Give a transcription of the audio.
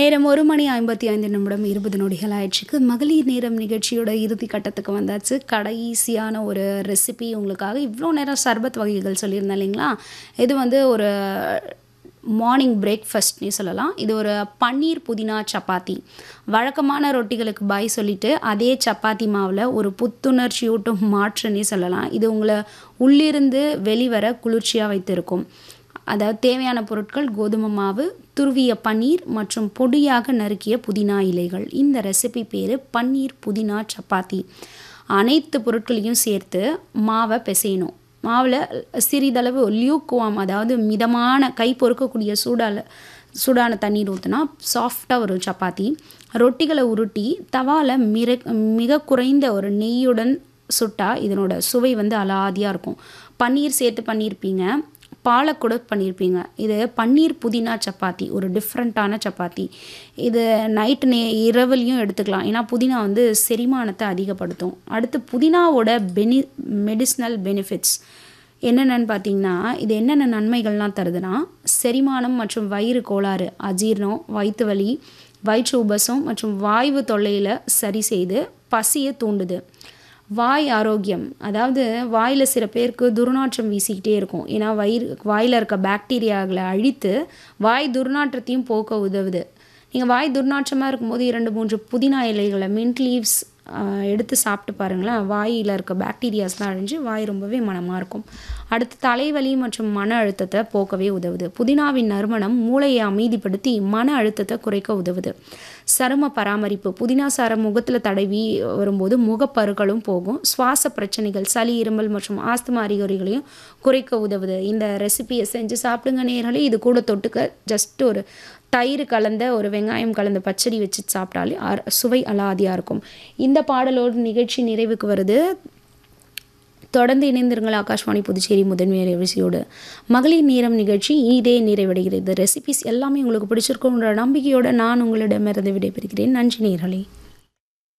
நேரம் ஒரு மணி ஐம்பத்தி ஐந்து நிமிடம் இருபது நொடிகள் ஆயிடுச்சுக்கு மகளிர் நேரம் நிகழ்ச்சியோட இறுதி கட்டத்துக்கு வந்தாச்சு கடைசியான ஒரு ரெசிபி உங்களுக்காக இவ்வளோ நேரம் சர்பத் வகைகள் சொல்லியிருந்தேன் இல்லைங்களா இது வந்து ஒரு மார்னிங் பிரேக்ஃபாஸ்ட்னே சொல்லலாம் இது ஒரு பன்னீர் புதினா சப்பாத்தி வழக்கமான ரொட்டிகளுக்கு பாய் சொல்லிட்டு அதே சப்பாத்தி மாவில் ஒரு புத்துணர்ச்சியூட்டும் மாற்றுன்னே சொல்லலாம் இது உங்களை உள்ளிருந்து வெளிவர குளிர்ச்சியாக வைத்திருக்கும் அதாவது தேவையான பொருட்கள் கோதுமை மாவு துருவிய பன்னீர் மற்றும் பொடியாக நறுக்கிய புதினா இலைகள் இந்த ரெசிபி பேர் பன்னீர் புதினா சப்பாத்தி அனைத்து பொருட்களையும் சேர்த்து மாவை பிசையணும் மாவில் சிறிதளவு லியூக்குவாம் அதாவது மிதமான கை பொறுக்கக்கூடிய சூடால சூடான தண்ணீர் ஊற்றினா சாஃப்டாக வரும் சப்பாத்தி ரொட்டிகளை உருட்டி தவாவில் மிக மிக குறைந்த ஒரு நெய்யுடன் சுட்டா இதனோட சுவை வந்து அலாதியாக இருக்கும் பன்னீர் சேர்த்து பண்ணியிருப்பீங்க பாலை கூட பண்ணியிருப்பீங்க இது பன்னீர் புதினா சப்பாத்தி ஒரு டிஃப்ரெண்ட்டான சப்பாத்தி இது நைட்டு நே இரவுலையும் எடுத்துக்கலாம் ஏன்னா புதினா வந்து செரிமானத்தை அதிகப்படுத்தும் அடுத்து புதினாவோட பெனி மெடிசினல் பெனிஃபிட்ஸ் என்னென்னு பார்த்தீங்கன்னா இது என்னென்ன நன்மைகள்லாம் தருதுன்னா செரிமானம் மற்றும் வயிறு கோளாறு அஜீர்ணம் வயிற்று வலி வயிற்று உபசம் மற்றும் வாய்வு தொல்லையில் சரி செய்து பசியை தூண்டுது வாய் ஆரோக்கியம் அதாவது வாயில் சில பேருக்கு துர்நாற்றம் வீசிக்கிட்டே இருக்கும் ஏன்னா வயிறு வாயில் இருக்க பாக்டீரியாக்களை அழித்து வாய் துர்நாற்றத்தையும் போக்க உதவுது நீங்கள் வாய் துர்நாற்றமாக இருக்கும்போது இரண்டு மூன்று புதினா இலைகளை மின்ட் லீவ்ஸ் எடுத்து சாப்பிட்டு பாருங்களேன் வாயில் இருக்க பாக்டீரியாஸ்லாம் அழிஞ்சு வாய் ரொம்பவே மனமாக இருக்கும் அடுத்து தலைவலி மற்றும் மன அழுத்தத்தை போக்கவே உதவுது புதினாவின் நறுமணம் மூளையை அமைதிப்படுத்தி மன அழுத்தத்தை குறைக்க உதவுது சரும பராமரிப்பு புதினா சாரம் முகத்தில் தடவி வரும்போது முகப்பருக்களும் போகும் சுவாச பிரச்சனைகள் சளி இருமல் மற்றும் ஆஸ்துமா அறிகுறிகளையும் குறைக்க உதவுது இந்த ரெசிபியை செஞ்சு சாப்பிடுங்க நேர்களே இது கூட தொட்டுக்க ஜஸ்ட் ஒரு தயிர் கலந்த ஒரு வெங்காயம் கலந்த பச்சடி வச்சு சாப்பிட்டாலே சுவை அலாதியாக இருக்கும் இந்த பாடலோடு நிகழ்ச்சி நிறைவுக்கு வருது தொடர்ந்து இணைந்திருங்கள் ஆகாஷ்வாணி புதுச்சேரி முதன்மை அலைவரிசையோடு மகளிர் நேரம் நிகழ்ச்சி இதே நிறைவடைகிறது ரெசிபிஸ் எல்லாமே உங்களுக்கு பிடிச்சிருக்குன்ற நம்பிக்கையோடு நான் உங்களிடமிருந்து விடைபெறுகிறேன் நன்றி நேர்களே